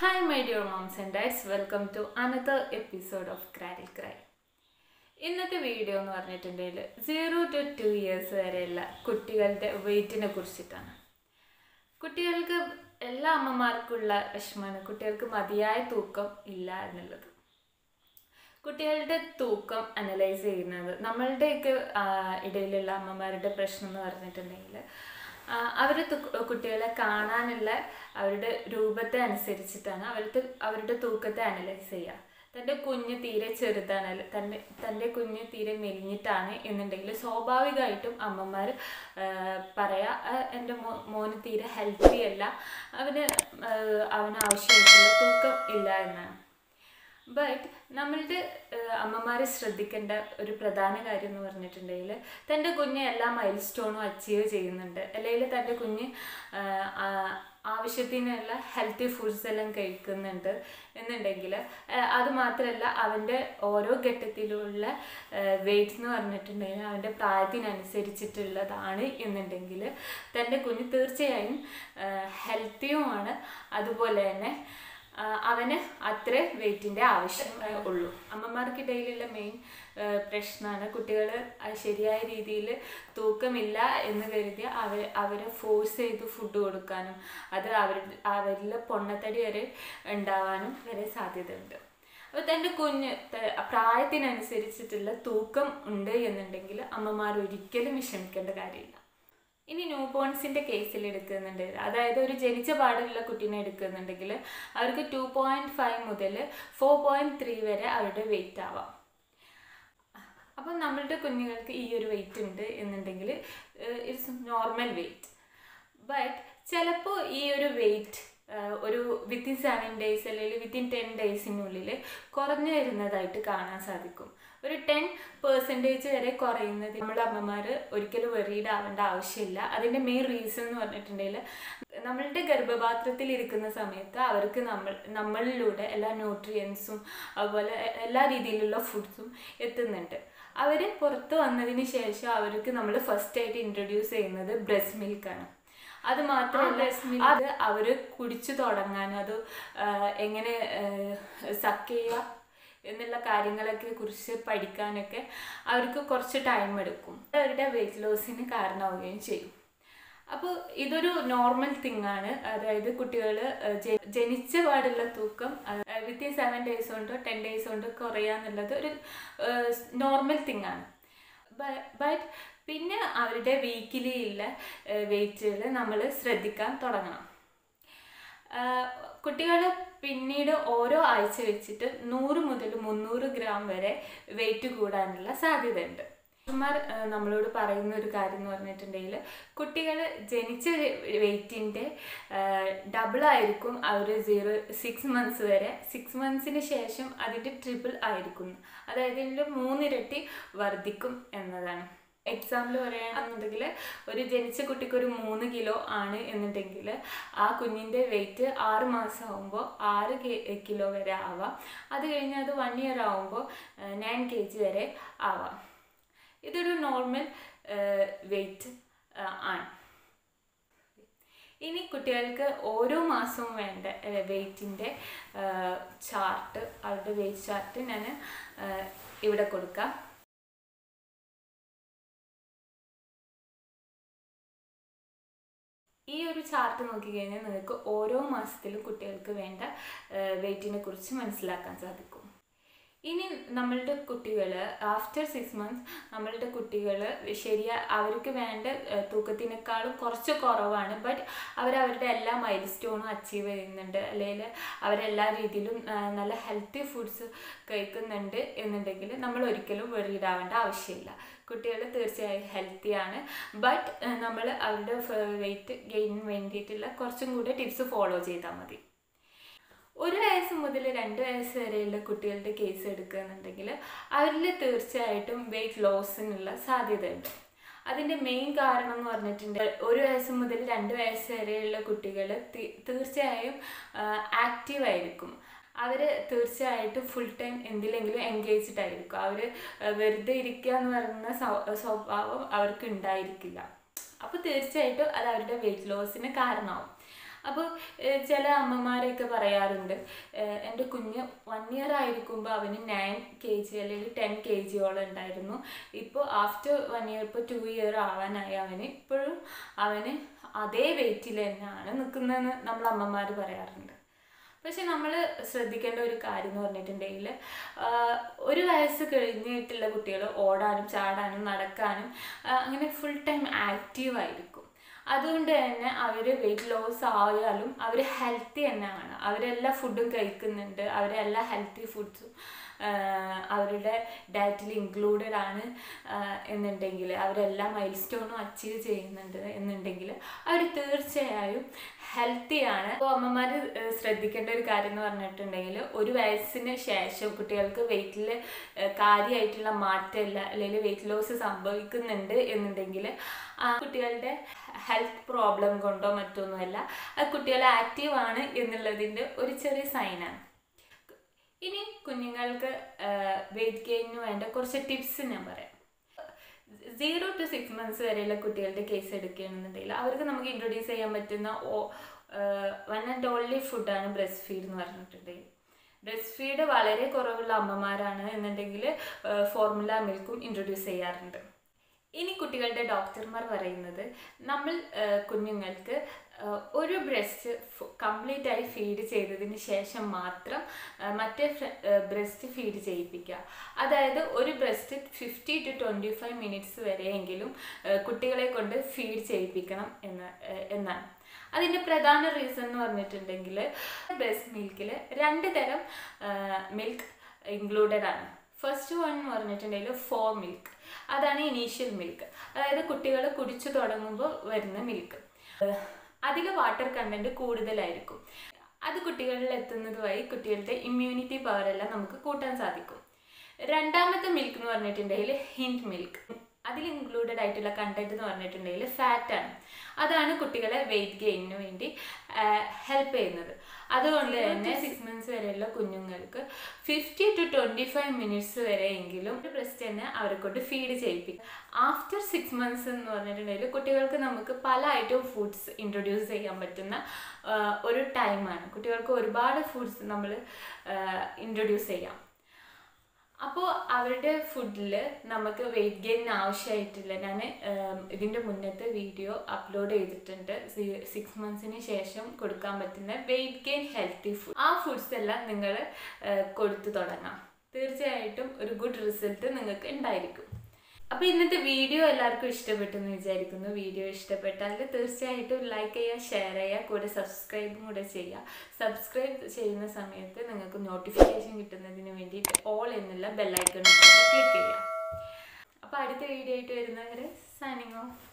Hi, my dear moms and dads. Welcome to another episode of Cradle Cry. ഇന്നത്തെ video എന്ന് പറഞ്ഞിട്ടുണ്ടെങ്കിൽ zero to two years വരെയുള്ള കുട്ടികളുടെ വെയിറ്റിനെ കുറിച്ചിട്ടാണ് കുട്ടികൾക്ക് എല്ലാ അമ്മമാർക്കുള്ള വിഷമമാണ് കുട്ടികൾക്ക് മതിയായ തൂക്കം ഇല്ല എന്നുള്ളത് കുട്ടികളുടെ തൂക്കം അനലൈസ് ചെയ്യുന്നത് നമ്മളുടെയൊക്കെ ആ, ഇടയിലുള്ള അമ്മമാരുടെ പ്രശ്നം എന്ന് പറഞ്ഞിട്ടുണ്ടെങ്കിൽ അവർ കുട്ടികളെ കാണാനുള്ള അവരുടെ രൂപത്തെ അനുസരിച്ചിട്ടാണ് അവരുടെ അവരുടെ തൂക്കത്തെ അനലൈസ് ചെയ്യുക തൻ്റെ കുഞ്ഞ് തീരെ ചെറുതാണ് അല്ല തൻ്റെ തൻ്റെ കുഞ്ഞ് തീരെ മെലിഞ്ഞിട്ടാണ് എന്നുണ്ടെങ്കിൽ സ്വാഭാവികമായിട്ടും അമ്മമാർ പറയാ "ആ, എൻ്റെ മോ മോന് തീരെ ഹെൽത്തി അല്ല അവന് ആ, അവന് ആവശ്യമായിട്ടുള്ള തൂക്കം ഇല്ല എന്നാണ് ബട്ട് നമ്മളുടെ അമ്മമാർ ശ്രദ്ധിക്കേണ്ട ഒരു പ്രധാന കാര്യം എന്ന് പറഞ്ഞിട്ടുണ്ടെങ്കിൽ തൻ്റെ കുഞ്ഞ് എല്ലാ മൈൽ സ്റ്റോണും അച്ചീവ് ചെയ്യുന്നുണ്ട് അല്ലെങ്കിൽ തൻ്റെ കുഞ്ഞ് ആഹ്, ആ- ആവശ്യത്തിനുള്ള ഹെൽത്തി ഫുഡ്സ് എല്ലാം കഴിക്കുന്നുണ്ട് എന്നുണ്ടെങ്കിൽ ആഹ്, അത് മാത്രമല്ല അവൻ്റെ ഓരോ ഘട്ടത്തിലുള്ള വെയിറ്റ് എന്ന് പറഞ്ഞിട്ടുണ്ടെങ്കിൽ അവൻ്റെ പ്രായത്തിനനുസരിച്ചിട്ടുള്ളതാണ് എന്നുണ്ടെങ്കിൽ തൻ്റെ കുഞ്ഞ് തീർച്ചയായും ഹെൽത്തിയുമാണ് അതുപോലെ തന്നെ ആ, അവന് അത്ര വെയിറ്റിൻ്റെ ആവശ്യം ആ, ഉള്ളൂ അമ്മമാർക്കിടയിലുള്ള മെയിൻ പ്രശ്നമാണ് കുട്ടികൾ ശരിയായ രീതിയിൽ തൂക്കമില്ല എന്ന് കരുതി അവർ അവരെ ഫോഴ്സ് ചെയ്ത് ഫുഡ് കൊടുക്കാനും അത് അവരുടെ അവരിൽ പൊണ്ണത്തടി വരെ ഉണ്ടാവാനും വരെ സാധ്യതയുണ്ട് അപ്പോൾ തൻ്റെ കുഞ്ഞ് ത- പ്രായത്തിനനുസരിച്ചിട്ടുള്ള തൂക്കം ഉണ്ട് എന്നുണ്ടെങ്കിൽ അമ്മമാർ ഒരിക്കലും വിഷമിക്കേണ്ട കാര്യമില്ല ഇനി ന്യൂ ബോൺസിൻ്റെ കേസിൽ എടുക്കുന്നുണ്ട് അതായത് ഒരു ജനിച്ച പാടുള്ള കുട്ടീനെ എടുക്കുന്നുണ്ടെങ്കിൽ അവർക്ക് ടു പോയിൻറ്റ് ഫൈവ് മുതൽ ഫോർ പോയിൻറ്റ് ത്രീ വരെ അവരുടെ വെയിറ്റ് ആവാം അപ്പം നമ്മളുടെ കുഞ്ഞുങ്ങൾക്ക് ഈ ഒരു വെയിറ്റ് ഉണ്ട് എന്നുണ്ടെങ്കിൽ ഇറ്റ്സ് നോർമൽ വെയിറ്റ് ബട്ട് ചിലപ്പോൾ ഈ ഒരു വെയിറ്റ് ഒരു വിത്തിൻ സെവൻ ഡേയ്സ് അല്ലെങ്കിൽ വിത്തിൻ ടെൻ ഡേയ്സിനുള്ളിൽ കുറഞ്ഞു വരുന്നതായിട്ട് കാണാൻ സാധിക്കും ഒരു ടെൻ പെർസെൻറ്റേജ് വരെ കുറയുന്നത് നമ്മുടെ അമ്മമാർ ഒരിക്കലും വെറീഡ് ആവേണ്ട ആവശ്യമില്ല അതിൻ്റെ മെയിൻ റീസൺ എന്ന് പറഞ്ഞിട്ടുണ്ടെങ്കിൽ നമ്മളുടെ ഗർഭപാത്രത്തിൽ ഇരിക്കുന്ന സമയത്ത് അവർക്ക് നമ്മൾ നമ്മളിലൂടെ എല്ലാ ന്യൂട്രിയൻസും അതുപോലെ എല്ലാ രീതിയിലുള്ള ഫുഡ്സും എത്തുന്നുണ്ട് അവർ പുറത്ത് വന്നതിന് ശേഷം അവർക്ക് നമ്മൾ ഫസ്റ്റ് ആയിട്ട് ഇൻട്രൊഡ്യൂസ് ചെയ്യുന്നത് ബ്രസ്റ്റ് മിൽക്കാണ് അത് മാത്രമല്ല അത് അവർ കുടിച്ചു തുടങ്ങാനും അത് ആ, എങ്ങനെ സക്ക് ചെയ്യുക എന്നുള്ള കാര്യങ്ങളൊക്കെ കുറിച്ച് പഠിക്കാനൊക്കെ അവർക്ക് കുറച്ച് ടൈം എടുക്കും അത് അവരുടെ വെയിറ്റ് ലോസിന് കാരണമാവുകയും ചെയ്യും അപ്പോൾ ഇതൊരു നോർമൽ തിങ് ആണ് അതായത് കുട്ടികൾ ജനിച്ച പാടുള്ള തൂക്കം വിത്തിൻ സെവൻ ഡേയ്സ് കൊണ്ടോ ടെൻ ഡേയ്സ് കൊണ്ടോ കുറയാന്നുള്ളത് ഒരു നോർമൽ തിങ് ആണ് ബട്ട് പിന്നെ അവരുടെ വീക്കിലി ഉള്ള വെയിറ്റുകൾ നമ്മൾ ശ്രദ്ധിക്കാൻ തുടങ്ങണം കുട്ടികൾ പിന്നീട് ഓരോ ആഴ്ച വെച്ചിട്ട് നൂറ് മുതൽ മുന്നൂറ് ഗ്രാം വരെ വെയിറ്റ് കൂടാനുള്ള സാധ്യതയുണ്ട് ഡോക്ടർമാർ നമ്മളോട് പറയുന്ന ഒരു കാര്യം എന്ന് പറഞ്ഞിട്ടുണ്ടെങ്കിൽ കുട്ടികൾ ജനിച്ച വെയിറ്റിൻ്റെ ഡബിൾ ആയിരിക്കും അവർ സീറോ സിക്സ് മന്ത്സ് വരെ സിക്സ് മന്ത്സിന് ശേഷം അതിൻ്റെ ട്രിപ്പിൾ ആയിരിക്കും അതായത് ഇതിൻ്റെ മൂന്നിരട്ടി വർദ്ധിക്കും എന്നതാണ് എക്സാമ്പിൾ പറയുകയാണെന്നുണ്ടെങ്കിൽ ഒരു ജനിച്ച കുട്ടിക്ക് ഒരു മൂന്ന് കിലോ ആണ് എന്നുണ്ടെങ്കിൽ ആ കുഞ്ഞിൻ്റെ വെയിറ്റ് ആറ് മാസം ആകുമ്പോൾ ആറ് കിലോ വരെ ആവാം അത് കഴിഞ്ഞ് അത് വൺ ഇയർ ആകുമ്പോൾ നയൻ കെ ജി വരെ ആവാം ഇതൊരു നോർമൽ വെയിറ്റ് ആണ് ഇനി കുട്ടികൾക്ക് ഓരോ മാസവും വേണ്ട വെയിറ്റിൻ്റെ ചാർട്ട് അവരുടെ വെയിറ്റ് ചാർട്ട് ഞാൻ ഇവിടെ കൊടുക്കാം ഈ ഒരു ചാർട്ട് നോക്കിക്കഴിഞ്ഞാൽ നിങ്ങൾക്ക് ഓരോ മാസത്തിലും കുട്ടികൾക്ക് വേണ്ട വെയിറ്റിനെ കുറിച്ച് മനസ്സിലാക്കാൻ സാധിക്കും ഇനി നമ്മളുടെ കുട്ടികൾ ആഫ്റ്റർ സിക്സ് മന്ത്സ് നമ്മളുടെ കുട്ടികൾ ശരിയാ അവർക്ക് വേണ്ട ഏഹ്, തൂക്കത്തിനേക്കാളും കുറച്ച് കുറവാണ് ബട്ട് അവർ അവരുടെ എല്ലാ മൈൽ സ്റ്റോണും അച്ചീവ് ചെയ്യുന്നുണ്ട് അല്ലെങ്കിൽ അവരെല്ലാ രീതിയിലും ആ, നല്ല ഹെൽത്തി ഫുഡ്സ് കഴിക്കുന്നുണ്ട് എന്നുണ്ടെങ്കിൽ നമ്മൾ ഒരിക്കലും വെറിയിഡ് ആവേണ്ട ആവശ്യമില്ല കുട്ടികൾ തീർച്ചയായും ഹെൽത്തിയാണ് ബട്ട് നമ്മൾ അവരുടെ വെയിറ്റ് ഗെയിനിന് വേണ്ടിയിട്ടുള്ള കുറച്ചും കൂടി ടിപ്സ് ഫോളോ ചെയ്താൽ മതി ഒരു വയസ്സ് മുതൽ രണ്ട് വയസ്സ് വരെയുള്ള കുട്ടികളുടെ കേസ് എടുക്കുകയാണെന്നുണ്ടെങ്കിൽ അവരിൽ തീർച്ചയായിട്ടും വെയിറ്റ് ലോസിനുള്ള സാധ്യതയുണ്ട് അതിൻ്റെ മെയിൻ കാരണം എന്ന് പറഞ്ഞിട്ടുണ്ടെങ്കിൽ ഒരു വയസ്സ് മുതൽ രണ്ട് വയസ്സ് വരെയുള്ള കുട്ടികൾ തീർച്ചയായും ആക്റ്റീവ് ആയിരിക്കും അവർ തീർച്ചയായിട്ടും ഫുൾ ടൈം എന്തിലെങ്കിലും എൻഗേജ്ഡ് ആയിരിക്കും അവർ വെറുതെ ഇരിക്കുക എന്ന് പറയുന്ന സ്വ- സ്വഭാവം അവർക്ക് ഉണ്ടായിരിക്കില്ല അപ്പോൾ തീർച്ചയായിട്ടും അത് അവരുടെ വെയിറ്റ് ലോസിന് കാരണമാവും അപ്പോൾ ചില അമ്മമാരൊക്കെ പറയാറുണ്ട് ഏഹ് എൻ്റെ കുഞ്ഞ് വൺ ഇയർ ആയിരിക്കുമ്പോൾ അവന് നയൻ കെ ജി അല്ലെങ്കിൽ ടെൻ കെ ജിയോളം ഉണ്ടായിരുന്നു ഇപ്പോൾ ആഫ്റ്റർ വൺ ഇയർ ഇപ്പോൾ ടു ഇയർ ആവാനായി അവന് ഇപ്പോഴും അവന് അതേ വെയിറ്റിൽ തന്നെയാണ് നിൽക്കുന്നതെന്ന് നമ്മൾ അമ്മമാർ പറയാറുണ്ട് പക്ഷെ നമ്മൾ ശ്രദ്ധിക്കേണ്ട ഒരു കാര്യം എന്ന് പറഞ്ഞിട്ടുണ്ടെങ്കിൽ ഒരു വയസ്സ് കഴിഞ്ഞിട്ടുള്ള കുട്ടികൾ ഓടാനും ചാടാനും നടക്കാനും ആ, അങ്ങനെ ഫുൾ ടൈം ആക്റ്റീവ് ആയിരിക്കും അതുകൊണ്ട് തന്നെ അവർ വെയിറ്റ് ലോസ് ആയാലും അവർ ഹെൽത്തി തന്നെയാണ് അവരെല്ലാ ഫുഡും കഴിക്കുന്നുണ്ട് അവരെല്ലാ ഹെൽത്തി ഫുഡ്സും അവരുടെ ഡയറ്റിൽ ഇൻക്ലൂഡഡ് ആണ് ആ, എന്നുണ്ടെങ്കിൽ അവരെല്ലാ മൈൽ സ്റ്റോണും അച്ചീവ് ചെയ്യുന്നുണ്ട് എന്നുണ്ടെങ്കിൽ അവർ തീർച്ചയായും ഹെൽത്തിയാണ് അപ്പോൾ അമ്മമാർ ശ്രദ്ധിക്കേണ്ട ഒരു കാര്യം എന്ന് പറഞ്ഞിട്ടുണ്ടെങ്കിൽ ഒരു വയസ്സിന് ശേഷം കുട്ടികൾക്ക് വെയിറ്റിൽ കാര്യമായിട്ടുള്ള മാറ്റമില്ല അല്ലെങ്കിൽ വെയിറ്റ് ലോസ് സംഭവിക്കുന്നുണ്ട് എന്നുണ്ടെങ്കിൽ ആ കുട്ടികളുടെ ഹെൽത്ത് പ്രോബ്ലം കൊണ്ടോ മറ്റൊന്നുമല്ല ആ കുട്ടികൾ ആക്റ്റീവ് ആണ് എന്നുള്ളതിൻ്റെ ഒരു ചെറിയ സൈനാണ് ഇനി കുഞ്ഞുങ്ങൾക്ക് വെയിറ്റ് ഗെയിനിന് വേണ്ട കുറച്ച് ടിപ്സ് ഞാൻ പറയാം സീറോ ടു സിക്സ് മന്ത്സ് വരെയുള്ള കുട്ടികളുടെ കേസ് എടുക്കുകയാണെന്നുണ്ടെങ്കിൽ അവർക്ക് നമുക്ക് ഇൻട്രൊഡ്യൂസ് ചെയ്യാൻ പറ്റുന്ന വൺ ആൻഡ് ഓൺലി ഫുഡാണ് ബ്രസ്റ്റ് ഫീഡ് എന്ന് പറഞ്ഞിട്ടുണ്ടെങ്കിൽ ബ്രസ്റ്റ് ഫീഡ് വളരെ കുറവുള്ള അമ്മമാരാണ് എന്നുണ്ടെങ്കിൽ ഫോർമുല മിൽക്കും ഇൻട്രൊഡ്യൂസ് ചെയ്യാറുണ്ട് ഇനി കുട്ടികളുടെ ഡോക്ടർമാർ പറയുന്നത് നമ്മൾ ആ, കുഞ്ഞുങ്ങൾക്ക് ആ, ഒരു ബ്രസ്റ്റ് കംപ്ലീറ്റ് ആയി ഫീഡ് ചെയ്തതിന് ശേഷം മാത്രം ആ, മറ്റേ ബ്രസ്റ്റ് ഫീഡ് ചെയ്യിപ്പിക്കുക അതായത് ഒരു breast fifty to twenty five minutes വരെയെങ്കിലും ആ, കുട്ടികളെ കൊണ്ട് ഫീഡ് ചെയ്യിപ്പിക്കണം എന്ന് ആ, എന്നാണ് അതിൻ്റെ പ്രധാന റീസൺ എന്ന് പറഞ്ഞിട്ടുണ്ടെങ്കിൽ ബ്രസ്റ്റ് മിൽക്കിൽ രണ്ട് തരം മിൽക്ക് ഇൻക്ലൂഡഡ് ആണ് ഫസ്റ്റ് വൺ എന്ന് പറഞ്ഞിട്ടുണ്ടെങ്കിൽ ഫോർ മിൽക്ക് അതാണ് ഇനീഷ്യൽ മിൽക്ക് അതായത് കുട്ടികൾ കുടിച്ചു തുടങ്ങുമ്പോൾ വരുന്ന മിൽക്ക് അതിൽ വാട്ടർ കണ്ടന്റ് കൂടുതലായിരിക്കും അത് കുട്ടികളിൽ എത്തുന്നത് വഴി കുട്ടികളുടെ ഇമ്മ്യൂണിറ്റി പവർ എല്ലാം നമുക്ക് കൂട്ടാൻ സാധിക്കും രണ്ടാമത്തെ മിൽക്ക് എന്ന് പറഞ്ഞിട്ടുണ്ടെങ്കിൽ ഹിൻഡ് മിൽക്ക് അതിൽ ഇൻക്ലൂഡഡ് ആയിട്ടുള്ള കണ്ടന്റ് എന്ന് പറഞ്ഞിട്ടുണ്ടെങ്കിൽ ഫാറ്റ് ആണ് അതാണ് കുട്ടികളെ വെയിറ്റ് ഗെയിനിന് വേണ്ടി ഹെൽപ്പ് ചെയ്യുന്നത് അതുകൊണ്ട് തന്നെ സിക്സ് മന്ത്സ് വരെയുള്ള കുഞ്ഞുങ്ങൾക്ക് fifty to twenty five minutes വരെയെങ്കിലും ഒരു ബ്രസ്റ്റ് തന്നെ അവരെ കൊണ്ട് ഫീഡ് ചെയ്യിപ്പിക്കും ആഫ്റ്റർ സിക്സ് മന്ത്സ് എന്ന് പറഞ്ഞിട്ടുണ്ടെങ്കിൽ കുട്ടികൾക്ക് നമുക്ക് പല ഐറ്റം ഫുഡ്സ് ഇൻട്രൊഡ്യൂസ് ചെയ്യാൻ പറ്റുന്ന ആ, ഒരു ടൈമാണ് കുട്ടികൾക്ക് ഒരുപാട് ഫുഡ്സ് നമ്മൾ ഇൻട്രൊഡ്യൂസ് ചെയ്യാം അപ്പോൾ അവരുടെ ഫുഡിൽ നമുക്ക് വെയിറ്റ് ഗെയിൻ ആവശ്യമായിട്ടില്ല ഞാൻ ഇതിൻ്റെ മുന്നത്തെ വീഡിയോ അപ്ലോഡ് ചെയ്തിട്ടുണ്ട് സിക്സ് മന്ത്സിന് ശേഷം കൊടുക്കാൻ പറ്റുന്ന വെയിറ്റ് ഗെയിൻ ഹെൽത്തി ഫുഡ് ആ ഫുഡ്സ് എല്ലാം നിങ്ങൾ കൊടുത്തു തുടങ്ങാം തീർച്ചയായിട്ടും ഒരു ഗുഡ് റിസൾട്ട് നിങ്ങൾക്ക് ഉണ്ടായിരിക്കും അപ്പോൾ ഇന്നത്തെ വീഡിയോ എല്ലാവർക്കും ഇഷ്ടപ്പെട്ടെന്ന് വിചാരിക്കുന്നു വീഡിയോ ഇഷ്ടപ്പെട്ടാൽ തീർച്ചയായിട്ടും ലൈക്ക് ചെയ്യുക ഷെയർ ചെയ്യുക കൂടെ സബ്സ്ക്രൈബും കൂടെ ചെയ്യുക സബ്സ്ക്രൈബ് ചെയ്യുന്ന സമയത്ത് നിങ്ങൾക്ക് നോട്ടിഫിക്കേഷൻ കിട്ടുന്നതിന് വേണ്ടിയിട്ട് ഓൾ എന്നുള്ള ബെല്ലൈക്കൺ ക്ലിക്ക് ചെയ്യുക അപ്പോൾ അടുത്ത വീഡിയോ ആയിട്ട് വരുന്നവരെ സൈനിങ് ഓഫ്